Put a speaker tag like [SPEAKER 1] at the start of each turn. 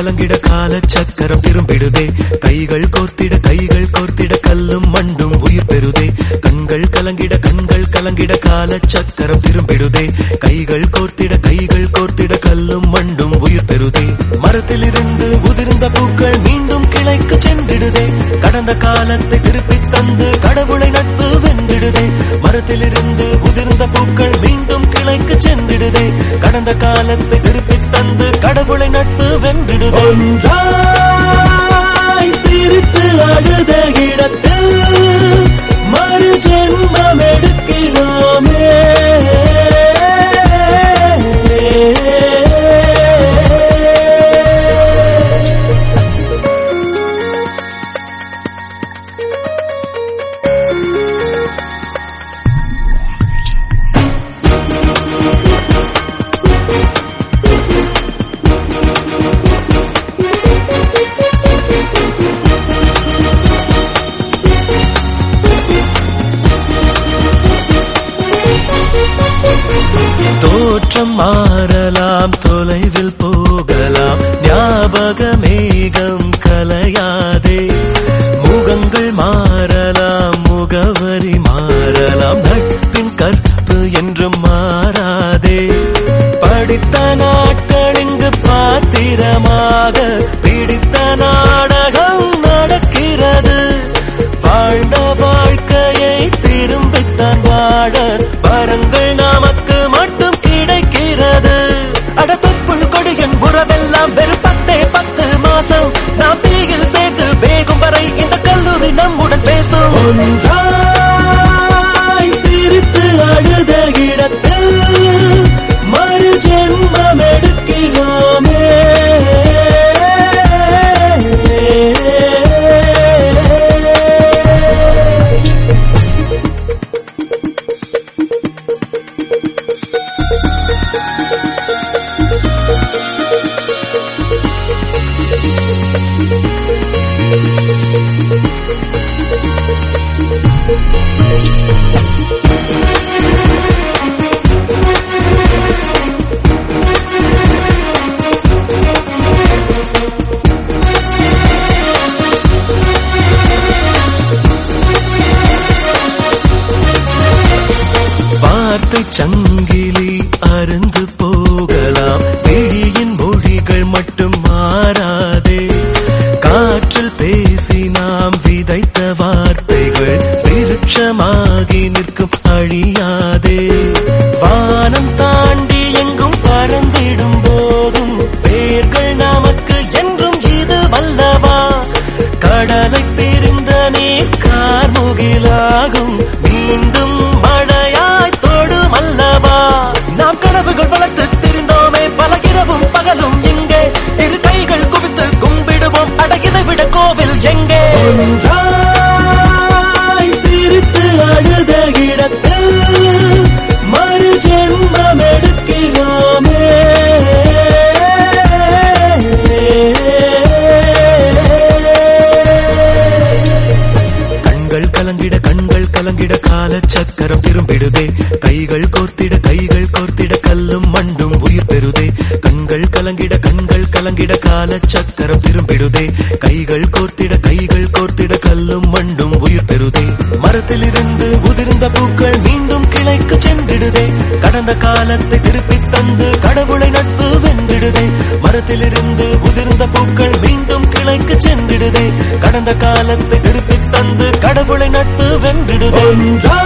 [SPEAKER 1] கலங்கிட கால சக்கரம் திரும்பிடுதே கைகள் கோர்த்திட கைகள் கோர்த்திட கல்லும் மண்டும் உயிர் பெறுதே கண்கள் கலங்கிட கண்கள் கலங்கிட கால சக்கரம் திரும்பிடுதே கைகள் கோர்த்திட கைகள் கோர்த்திட கல்லும் மண்டும் உயிர் பெறுதே மரத்திலிருந்து உதிர்ந்த பூக்கள் மீண்டும் கிளைக்கு சென்றிடுதே கடந்த காலத்தை திருப்பித் தந்து கடவுளை நட்பு வென்றிடுதே மரத்திலிருந்து உதிர்ந்த பூக்கள் மீண்டும் கிளைக்கு சென்றிடுதே கடந்த காலத்தை திருப்பித் தந்து கடவுளை நட்பு வென்றிடுதே ஒன்றாய் சிரித்து அழுத இடத்தில் மறு ஜென்மம் எடுக்கிறோமே தோற்றம் மாறலாம் தொலைவில் போகலாம் ஞாபக மேகம் கலையாதே முகங்கள் மாறலாம் முகவரி மாறலாம் நட்பின் கற்பு என்றும் மாறாதே படித்த நாட்கள் இங்கு பாத்திரமாக பிடித்த நாடகம் நடக்கிறது வாழ்ந்த வாழ்க்கையை திரும்பித்தான் வாழ வரங்கள் நமக்கு மட்டும் கிடைக்கிறது அடத்துப்புள் கொடியின் உறவெல்லாம் வெறுப்பட்டே பத்து மாசம் நாம் தீயில் சேர்த்து வேகும் வரை இந்த கல்லூரி நம்முடன் பேசும் ஒன்றாய் சிரித்து அழுத இடத்தில் மறு ஜென்மம் எடுக்கிறோமே வார்த்தை சங்கிலி அருந்து போகலாம் விழியின் மொழிகள் மட்டும் மாறாதே காற்றில் பேசி நாம் விதைத்த வார்த்தைகள் விருட்சமாகி நிற்கும் அழியாதே வானம் தாண்டி எங்கும் பறந்திடும் போதும் பேர்கள் நமக்கு என்றும் இது வல்லவா கடலை பிரிந்த நீர் கார்முகிலாகும் மீண்டும் மழையாய் தொடும் அல்லவா நாம் கனவுகள் வளர்த்து திரிந்தோமே பல இரவும் பகலும் எங்கே இரு கைகள் குவித்து கும்பிடுவோம் அடகிதை விட கோவில் எங்கே ஒன்றாய் சிரித்து அழுத இடத்தில் மறு ஜென்மம் எடுக்கிறோமே கண்கள் கலங்கிட கண்கள் கலங்கிட கால சக்கரம் திரும்பிடுதே கைகள் கோர்த்திட கைகள் கோர்த்திட கல்லும் மண்டும் உயிர் பெறுதே கண்கள் கலங்கிட கண்கள் கலங்கிட கால சக்கரம் திரும்பிடுதே கைகள் கோர்த்திட கைகள் கோர்த்திட கல்லும் மண்டும் உயிர் பெறுதே மரத்திலிருந்து உதிர்ந்த பூக்கள் மீண்டும் கிளைக்கு சென்றிடுதே கடந்த காலத்தை திருப்பித் தந்து கடவுளை நட்பு வென்றிடுதே மரத்திலிருந்து உதிர்ந்த பூக்கள் மீண்டும் கிளைக்கு சென்றிடுதே கடந்த காலத்தை திருப்பித் தந்து கடவுளை நட்பு வென்றிடுதே ஒன்றா